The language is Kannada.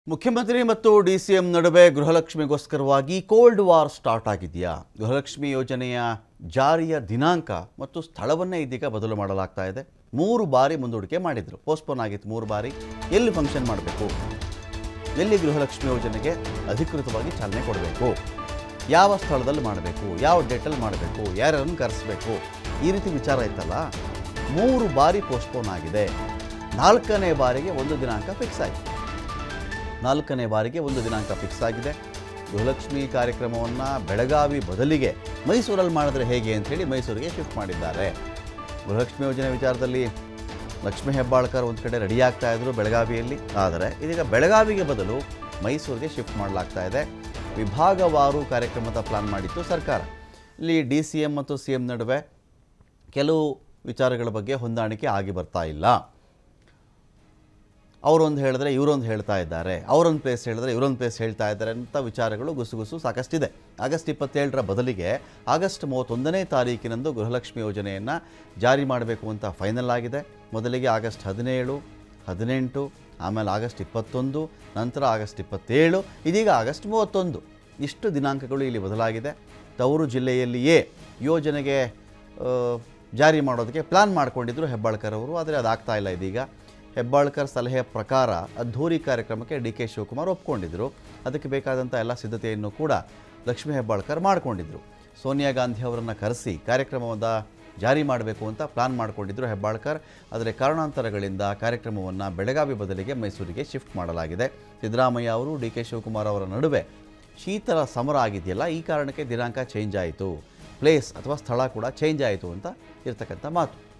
ಮುಖ್ಯಮಂತ್ರಿ ಮತ್ತು ಡಿ ಸಿ ಎಂ ನಡುವೆ ಗೃಹಲಕ್ಷ್ಮಿಗೋಸ್ಕರವಾಗಿ ಕೋಲ್ಡ್ ವಾರ್ ಸ್ಟಾರ್ಟ್ ಆಗಿದೆಯಾ ಗೃಹಲಕ್ಷ್ಮಿ ಯೋಜನೆಯ ಜಾರಿಯ ದಿನಾಂಕ ಮತ್ತು ಸ್ಥಳವನ್ನೇ ಇದೀಗ ಬದಲು ಮಾಡಲಾಗ್ತಾ ಇದೆ ಮೂರು ಬಾರಿ ಮುಂದೂಡಿಕೆ ಮಾಡಿದರು ಪೋಸ್ಟ್ಪೋನ್ ಆಗಿತ್ತು ಮೂರು ಬಾರಿ ಎಲ್ಲಿ ಫಂಕ್ಷನ್ ಮಾಡಬೇಕು ಎಲ್ಲಿ ಗೃಹಲಕ್ಷ್ಮಿ ಯೋಜನೆಗೆ ಅಧಿಕೃತವಾಗಿ ಚಾಲನೆ ಕೊಡಬೇಕು ಯಾವ ಸ್ಥಳದಲ್ಲಿ ಮಾಡಬೇಕು ಯಾವ ಡೇಟಲ್ಲಿ ಮಾಡಬೇಕು ಯಾರ್ಯಾರನ್ನು ಕರೆಸಬೇಕು ಈ ರೀತಿ ವಿಚಾರ ಇತ್ತಲ್ಲ ಮೂರು ಬಾರಿ ಪೋಸ್ಟ್ಪೋನ್ ಆಗಿದೆ ನಾಲ್ಕನೇ ಬಾರಿಗೆ ಒಂದು ದಿನಾಂಕ ಫಿಕ್ಸ್ ಆಯಿತು ನಾಲ್ಕನೇ ಬಾರಿಗೆ ಒಂದು ದಿನಾಂಕ ಫಿಕ್ಸ್ ಆಗಿದೆ ಗೃಹಲಕ್ಷ್ಮಿ ಕಾರ್ಯಕ್ರಮವನ್ನು ಬೆಳಗಾವಿ ಬದಲಿಗೆ ಮೈಸೂರಲ್ಲಿ ಮಾಡಿದ್ರೆ ಹೇಗೆ ಅಂಥೇಳಿ ಮೈಸೂರಿಗೆ ಶಿಫ್ಟ್ ಮಾಡಿದ್ದಾರೆ ಗೃಹಲಕ್ಷ್ಮಿ ಯೋಜನೆ ವಿಚಾರದಲ್ಲಿ ಲಕ್ಷ್ಮೀ ಹೆಬ್ಬಾಳ್ಕರ್ ಒಂದು ಕಡೆ ರೆಡಿ ಆಗ್ತಾ ಇದ್ರು ಬೆಳಗಾವಿಯಲ್ಲಿ ಆದರೆ ಇದೀಗ ಬೆಳಗಾವಿಗೆ ಬದಲು ಮೈಸೂರಿಗೆ ಶಿಫ್ಟ್ ಮಾಡಲಾಗ್ತಾ ಇದೆ ವಿಭಾಗವಾರು ಕಾರ್ಯಕ್ರಮದ ಪ್ಲಾನ್ ಮಾಡಿತ್ತು ಸರ್ಕಾರ ಇಲ್ಲಿ ಡಿ ಸಿ ಎಂ ಮತ್ತು ಸಿ ಎಂ ನಡುವೆ ಕೆಲವು ವಿಚಾರಗಳ ಬಗ್ಗೆ ಹೊಂದಾಣಿಕೆ ಆಗಿ ಬರ್ತಾ ಇಲ್ಲ ಅವರೊಂದು ಹೇಳಿದ್ರೆ ಇವರೊಂದು ಹೇಳ್ತಾ ಇದ್ದಾರೆ ಅವರೊಂದು ಪ್ಲೇಸ್ ಹೇಳಿದ್ರೆ ಇವರೊಂದು ಪ್ಲೇಸ್ ಹೇಳ್ತಾ ಇದ್ದಾರೆ ಅಂತ ವಿಚಾರಗಳು ಗುಸುಗುಸು ಸಾಕಷ್ಟಿದೆ ಆಗಸ್ಟ್ ಇಪ್ಪತ್ತೇಳರ ಬದಲಿಗೆ ಆಗಸ್ಟ್ ಮೂವತ್ತೊಂದನೇ ತಾರೀಕಿನಂದು ಗೃಹಲಕ್ಷ್ಮಿ ಯೋಜನೆಯನ್ನು ಜಾರಿ ಮಾಡಬೇಕು ಅಂತ ಫೈನಲ್ ಆಗಿದೆ ಮೊದಲಿಗೆ ಆಗಸ್ಟ್ ಹದಿನೇಳು ಹದಿನೆಂಟು ಆಮೇಲೆ ಆಗಸ್ಟ್ ಇಪ್ಪತ್ತೊಂದು ನಂತರ ಆಗಸ್ಟ್ ಇಪ್ಪತ್ತೇಳು ಇದೀಗ ಆಗಸ್ಟ್ ಮೂವತ್ತೊಂದು ಇಷ್ಟು ದಿನಾಂಕಗಳು ಇಲ್ಲಿ ಬದಲಾಗಿದೆ ತವರು ಜಿಲ್ಲೆಯಲ್ಲಿಯೇ ಯೋಜನೆಗೆ ಆ, ಜಾರಿ ಮಾಡೋದಕ್ಕೆ ಪ್ಲ್ಯಾನ್ ಮಾಡ್ಕೊಂಡಿದ್ರು ಹೆಬ್ಬಾಳ್ಕರ್ ಅವರು ಆದರೆ ಅದಾಗ್ತಾ ಇಲ್ಲ ಇದೀಗ ಹೆಬ್ಬಾಳ್ಕರ್ ಸಲಹೆಯ ಪ್ರಕಾರ ಅದ್ಧೂರಿ ಕಾರ್ಯಕ್ರಮಕ್ಕೆ ಡಿ ಕೆ ಶಿವಕುಮಾರ್ ಒಪ್ಕೊಂಡಿದ್ರು ಅದಕ್ಕೆ ಬೇಕಾದಂಥ ಎಲ್ಲ ಸಿದ್ಧತೆಯನ್ನು ಕೂಡ ಲಕ್ಷ್ಮೀ ಹೆಬ್ಬಾಳ್ಕರ್ ಮಾಡಿಕೊಂಡಿದ್ರು ಸೋನಿಯಾ ಗಾಂಧಿ ಅವರನ್ನು ಕರೆಸಿ ಕಾರ್ಯಕ್ರಮವನ್ನು ಜಾರಿ ಮಾಡಬೇಕು ಅಂತ ಪ್ಲಾನ್ ಮಾಡಿಕೊಂಡಿದ್ರು ಹೆಬ್ಬಾಳ್ಕರ್ ಆದರೆ ಕಾರಣಾಂತರಗಳಿಂದ ಕಾರ್ಯಕ್ರಮವನ್ನು ಬೆಳಗಾವಿ ಬದಲಿಗೆ ಮೈಸೂರಿಗೆ ಶಿಫ್ಟ್ ಮಾಡಲಾಗಿದೆ ಸಿದ್ದರಾಮಯ್ಯ ಅವರು ಡಿ ಕೆ ಶಿವಕುಮಾರ್ ಅವರ ನಡುವೆ ಶೀತಲ ಸಮರ ಆಗಿದೆಯಲ್ಲ ಈ ಕಾರಣಕ್ಕೆ ದಿನಾಂಕ ಚೇಂಜ್ ಆಯಿತು ಪ್ಲೇಸ್ ಅಥವಾ ಸ್ಥಳ ಕೂಡ ಚೇಂಜ್ ಆಯಿತು ಅಂತ ಇರ್ತಕ್ಕಂಥ ಮಾತು